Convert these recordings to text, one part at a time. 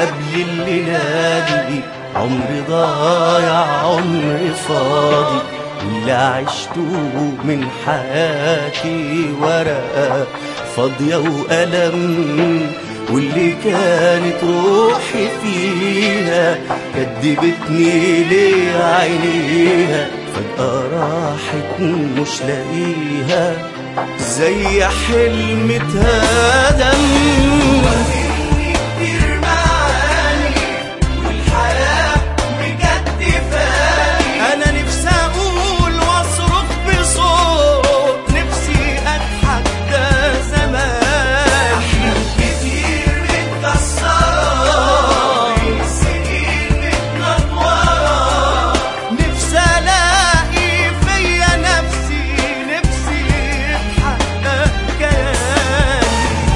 قبل الليلة دي عمر ضايع عمر فاضي اللي عشته من حياتي ورقة فاضية وألم واللي كانت روحي فيها كدبتني ليه عينيها فجأة راحت مش لاقيها زي حلم اتهدم كتير معاني والحياة مجدفاني أنا نفسي أقول وأصرخ بصوت نفسي أضحك ده زمان أحلام كتير متكسرة سنين متنطورة نفسي ألاقي فيا نفسي نفسي بحقق كياني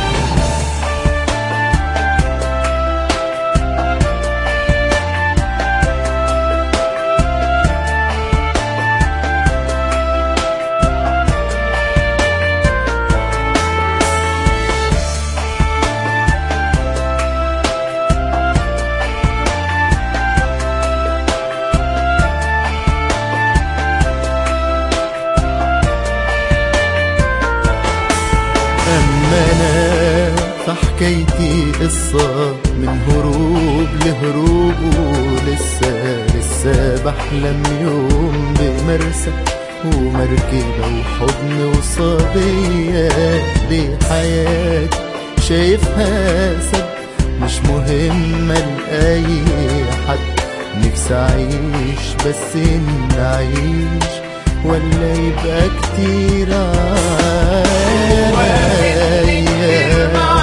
أما أنا فحكايتي قصة من هروب لهروب ولسه لسه بحلم يوم بمرسى ومركبة وحضن وصبية دي حياتي شايفها سب مش مهمة لأي حد نفسي أعيش بس إن أعيش ولا يبقى كتير عليا